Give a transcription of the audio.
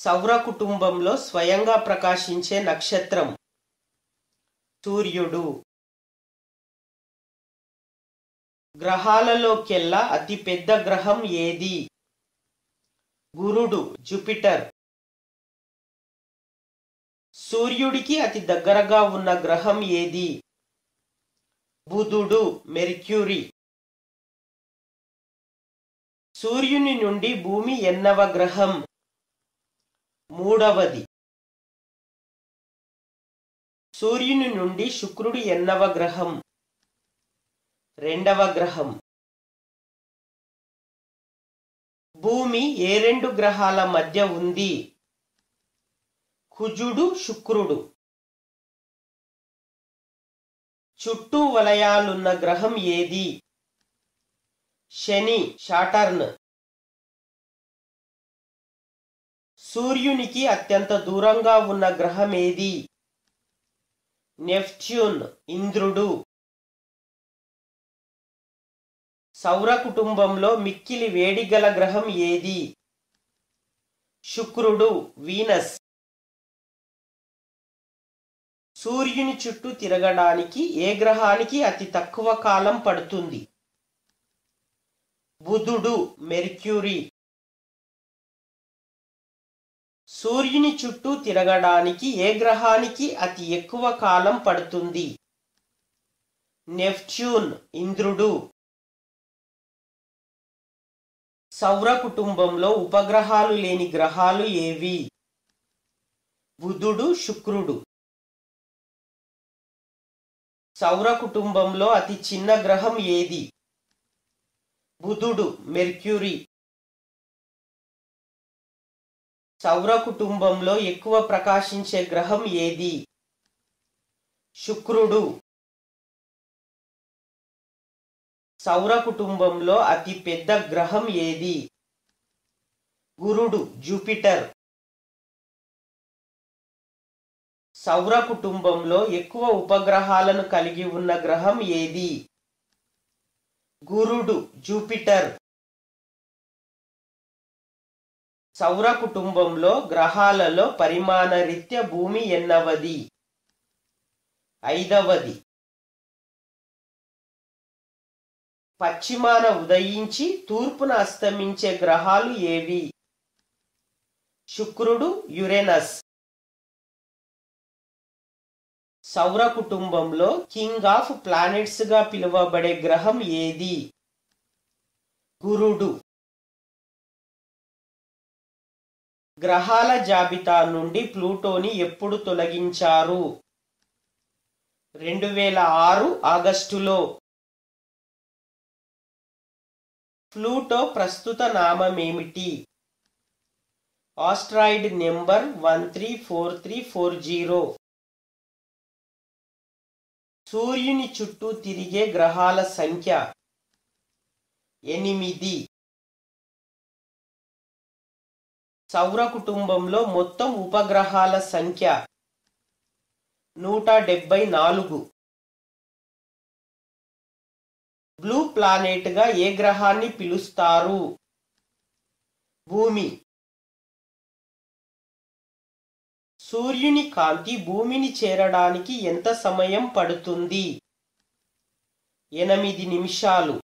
సౌర కుటుంబంలో స్వయంగా ప్రకాశించే నక్షత్రం సూర్యుడు గ్రహాలలోకెల్లా అతి పెద్ద గ్రహం ఏది గురుడు జూపిటర్ సూర్యుడికి అతి దగ్గరగా ఉన్న గ్రహం ఏది బుధుడు మెర్క్యూరీ సూర్యుని నుండి భూమి ఎన్నవ గ్రహం మూడవది సూర్యుని నుండి శుక్రుడు ఎన్నవ గ్రహం రెండవ గ్రహం భూమి ఏ రెండు గ్రహాల మధ్య ఉంది కుజుడు శుక్రుడు చుట్టూ వలయాలున్న గ్రహం ఏది శని షాటర్న్ సూర్యునికి అత్యంత దూరంగా ఉన్న గ్రహం ఏది నెప్ట్యూన్ ఇంద్రుడు సౌర కుటుంబంలో మిక్కిలి వేడి గల గ్రహం ఏది శుక్రుడు వీనస్ సూర్యుని చుట్టూ తిరగడానికి ఏ గ్రహానికి అతి తక్కువ కాలం పడుతుంది బుధుడు మెర్క్యూరీ సూర్యుని చుట్టూ తిరగడానికి ఏ గ్రహానికి అతి ఎక్కువ కాలం పడుతుంది నెప్ట్యూన్ ఇంద్రుడు సౌర కుటుంబంలో ఉపగ్రహాలు లేని గ్రహాలు ఏవి బుధుడు శుక్రుడు సౌర కుటుంబంలో అతి చిన్న గ్రహం ఏది బుధుడు మెర్క్యూరీ సౌర కుటుంబంలో ఎక్కువ ప్రకాశించే గ్రహం ఏది శుక్రుడు సౌర కుటుంబంలో అతి పెద్ద గ్రహం ఏది గురుడు జూపిటర్ సౌర కుటుంబంలో ఎక్కువ ఉపగ్రహాలను కలిగి ఉన్న గ్రహం ఏది గురుడు జూపిటర్ సౌర కుటుంబంలో గ్రహాలలో పరిమాణరీత్యా భూమి ఎన్నవది ఐదవది పశ్చిమాన ఉదయించి తూర్పున అస్తమించే గ్రహాలు ఏవి శుక్రుడు యురేనస్ సౌర కుటుంబంలో కింగ్ ఆఫ్ ప్లానెట్స్ గా పిలువబడే గ్రహం ఏది గురుడు గ్రహాల జాబితా నుండి ప్లూటోని ఎప్పుడు తొలగించారు రెండు వేల ఆరు ఆగస్టులో ప్లూటో ప్రస్తుత నామమేమిటి asteroid number one three four three four zero సూర్యుని చుట్టూ తిరిగే గ్రహాల సంఖ్య ఎనిమిది సౌర కుటుంబంలో మొత్తం ఉపగ్రహాల సంఖ్య నూట డెబ్బై నాలుగు బ్లూ ప్లానెట్ గా ఏ గ్రహాన్ని పిలుస్తారు భూమి సూర్యుని కాంతి భూమిని చేరడానికి ఎంత సమయం పడుతుంది ఎనిమిది నిమిషాలు